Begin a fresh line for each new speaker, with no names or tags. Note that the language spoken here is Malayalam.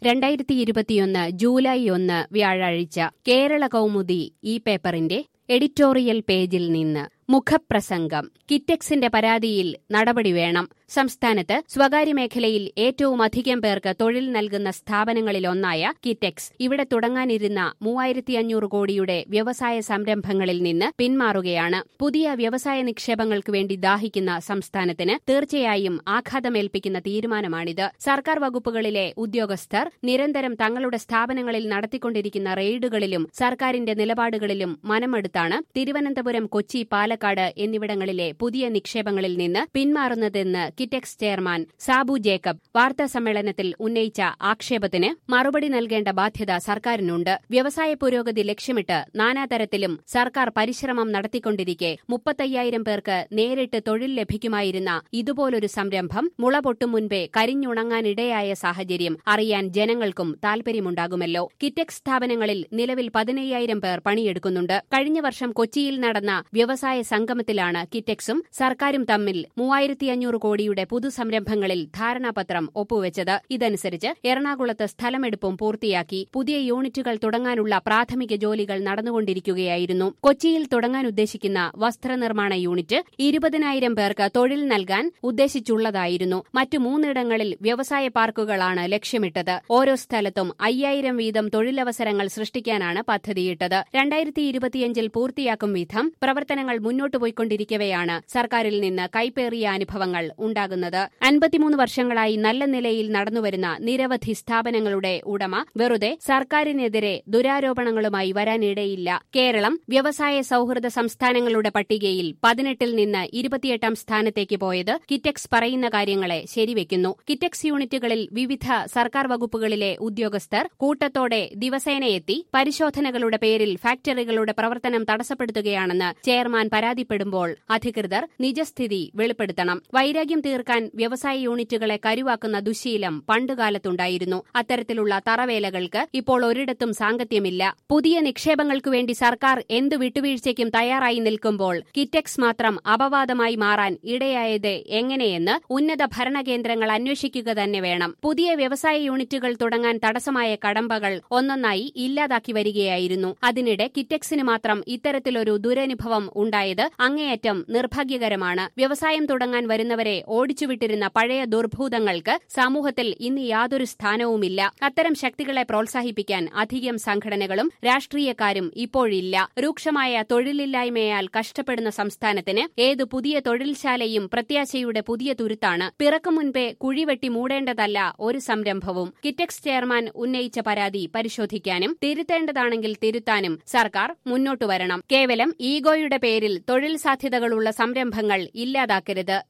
രണ്ടായിരത്തി ഇരുപത്തിയൊന്ന് ജൂലൈ ഒന്ന് വ്യാഴാഴ്ച കേരള കൗമുദി ഈ പേപ്പറിന്റെ എഡിറ്റോറിയൽ പേജിൽ നിന്ന് മുഖപ്രസംഗം കിറ്റെക്സിന്റെ പരാതിയിൽ നടപടി വേണം സംസ്ഥാനത്ത് സ്വകാര്യ മേഖലയിൽ ഏറ്റവും അധികം പേർക്ക് തൊഴിൽ നൽകുന്ന സ്ഥാപനങ്ങളിലൊന്നായ കിറ്റെക്സ് ഇവിടെ തുടങ്ങാനിരുന്ന മൂവായിരത്തി അഞ്ഞൂറ് കോടിയുടെ വ്യവസായ സംരംഭങ്ങളിൽ നിന്ന് പിന്മാറുകയാണ് പുതിയ വ്യവസായ നിക്ഷേപങ്ങൾക്ക് വേണ്ടി ദാഹിക്കുന്ന സംസ്ഥാനത്തിന് തീർച്ചയായും ആഘാതമേൽപ്പിക്കുന്ന തീരുമാനമാണിത് സർക്കാർ വകുപ്പുകളിലെ ഉദ്യോഗസ്ഥർ നിരന്തരം തങ്ങളുടെ സ്ഥാപനങ്ങളിൽ നടത്തിക്കൊണ്ടിരിക്കുന്ന റെയ്ഡുകളിലും സർക്കാരിന്റെ നിലപാടുകളിലും മനമെടുത്താണ് തിരുവനന്തപുരം കൊച്ചി പാലക്കാട് എന്നിവിടങ്ങളിലെ പുതിയ നിക്ഷേപങ്ങളിൽ നിന്ന് പിന്മാറുന്നതെന്ന് കിറ്റെക്സ് ചെയർമാൻ സാബു ജേക്കബ് വാർത്താസമ്മേളനത്തിൽ ഉന്നയിച്ച ആക്ഷേപത്തിന് മറുപടി നൽകേണ്ട ബാധ്യത സർക്കാരിനുണ്ട് വ്യവസായ പുരോഗതി ലക്ഷ്യമിട്ട് നാനാതരത്തിലും സർക്കാർ പരിശ്രമം നടത്തിക്കൊണ്ടിരിക്കെ മുപ്പത്തയ്യായിരം പേർക്ക് നേരിട്ട് തൊഴിൽ ലഭിക്കുമായിരുന്ന ഇതുപോലൊരു സംരംഭം മുള പൊട്ടും മുൻപേ കരിഞ്ഞുണങ്ങാനിടയായ സാഹചര്യം അറിയാൻ ജനങ്ങൾക്കും താൽപര്യമുണ്ടാകുമല്ലോ കിറ്റെക്സ് സ്ഥാപനങ്ങളിൽ നിലവിൽ പതിനയ്യായിരം പേർ പണിയെടുക്കുന്നുണ്ട് കഴിഞ്ഞ വർഷം കൊച്ചിയിൽ നടന്ന വ്യവസായ സംഗമത്തിലാണ് കിറ്റെക്സും സർക്കാരും തമ്മിൽ മൂവായിരത്തി അഞ്ഞൂറ് കോടിയുടെ പുതുസംരംഭങ്ങളിൽ ധാരണാപത്രം ഒപ്പുവെച്ചത് ഇതനുസരിച്ച് എറണാകുളത്ത് സ്ഥലമെടുപ്പും പൂർത്തിയാക്കി പുതിയ യൂണിറ്റുകൾ തുടങ്ങാനുള്ള പ്രാഥമിക ജോലികൾ നടന്നുകൊണ്ടിരിക്കുകയായിരുന്നു കൊച്ചിയിൽ തുടങ്ങാൻ ഉദ്ദേശിക്കുന്ന വസ്ത്രനിർമ്മാണ യൂണിറ്റ് ഇരുപതിനായിരം പേർക്ക് തൊഴിൽ നൽകാൻ ഉദ്ദേശിച്ചുള്ളതായിരുന്നു മറ്റു മൂന്നിടങ്ങളിൽ വ്യവസായ പാർക്കുകളാണ് ലക്ഷ്യമിട്ടത് ഓരോ സ്ഥലത്തും അയ്യായിരം വീതം തൊഴിലവസരങ്ങൾ സൃഷ്ടിക്കാനാണ് പദ്ധതിയിട്ടത് രണ്ടായിരത്തി ഇരുപത്തിയഞ്ചിൽ പൂർത്തിയാക്കും വിധം പ്രവർത്തനങ്ങൾ മുന്നോട്ടു പോയിക്കൊണ്ടിരിക്കവെയാണ് സർക്കാരിൽ നിന്ന് കൈപ്പേറിയ അനുഭവങ്ങൾ ഉണ്ടാകുന്നത് അൻപത്തിമൂന്ന് വർഷങ്ങളായി നല്ല നിലയിൽ നടന്നുവരുന്ന നിരവധി സ്ഥാപനങ്ങളുടെ ഉടമ വെറുതെ സർക്കാരിനെതിരെ ദുരാരോപണങ്ങളുമായി വരാനിടയില്ല കേരളം വ്യവസായ സൌഹൃദ സംസ്ഥാനങ്ങളുടെ പട്ടികയിൽ പതിനെട്ടിൽ നിന്ന് ഇരുപത്തിയെട്ടാം സ്ഥാനത്തേക്ക് പോയത് കിറ്റെക്സ് പറയുന്ന കാര്യങ്ങളെ ശരിവെക്കുന്നു കിറ്റെക്സ് യൂണിറ്റുകളിൽ വിവിധ സർക്കാർ വകുപ്പുകളിലെ ഉദ്യോഗസ്ഥർ കൂട്ടത്തോടെ ദിവസേനയെത്തി പരിശോധനകളുടെ പേരിൽ ഫാക്ടറികളുടെ പ്രവർത്തനം തടസ്സപ്പെടുത്തുകയാണെന്ന് ചെയർമാൻ പരാതിപ്പെടുമ്പോൾ അധികൃതർ നിജസ്ഥിതി വെളിപ്പെടുത്തണം വൈരാഗ്യം തീർക്കാൻ വ്യവസായ യൂണിറ്റുകളെ കരുവാക്കുന്ന ദുശീലം പണ്ടുകാലത്തുണ്ടായിരുന്നു അത്തരത്തിലുള്ള തറവേലകൾക്ക് ഇപ്പോൾ ഒരിടത്തും സാങ്കത്യമില്ല പുതിയ നിക്ഷേപങ്ങൾക്കു വേണ്ടി സർക്കാർ എന്തു വിട്ടുവീഴ്ചയ്ക്കും തയ്യാറായി നിൽക്കുമ്പോൾ കിറ്റെക്സ് മാത്രം അപവാദമായി മാറാൻ ഇടയായത് എങ്ങനെയെന്ന് ഉന്നത ഭരണകേന്ദ്രങ്ങൾ അന്വേഷിക്കുക തന്നെ വേണം പുതിയ വ്യവസായ യൂണിറ്റുകൾ തുടങ്ങാൻ തടസ്സമായ കടമ്പകൾ ഒന്നൊന്നായി ഇല്ലാതാക്കി വരികയായിരുന്നു അതിനിടെ കിറ്റെക്സിന് മാത്രം ഇത്തരത്തിലൊരു ദുരനുഭവം ഉണ്ടായത് അങ്ങേയറ്റം നിർഭാഗ്യകരമാണ് വ്യവസായം തുടങ്ങാൻ വരുന്നവരെ ഓടിച്ചുവിട്ടിരുന്ന പഴയ ദുർഭൂതങ്ങൾക്ക് സമൂഹത്തിൽ ഇന്ന് യാതൊരു സ്ഥാനവുമില്ല അത്തരം ശക്തികളെ പ്രോത്സാഹിപ്പിക്കാൻ അധികം സംഘടനകളും രാഷ്ട്രീയക്കാരും ഇപ്പോഴില്ല രൂക്ഷമായ തൊഴിലില്ലായ്മയാൽ കഷ്ടപ്പെടുന്ന സംസ്ഥാനത്തിന് ഏതു പുതിയ തൊഴിൽശാലയും പ്രത്യാശയുടെ പുതിയ തുരുത്താണ് പിറക്കും മുൻപേ കുഴിവെട്ടി മൂടേണ്ടതല്ല ഒരു സംരംഭവും കിറ്റെക്സ് ചെയർമാൻ ഉന്നയിച്ച പരാതി പരിശോധിക്കാനും തിരുത്തേണ്ടതാണെങ്കിൽ തിരുത്താനും സർക്കാർ മുന്നോട്ടു വരണം കേവലം ഈഗോയുടെ പേരിൽ തൊഴിൽ സാധ്യതകളുള്ള സംരംഭങ്ങൾ ഇല്ലാതാക്കരുത്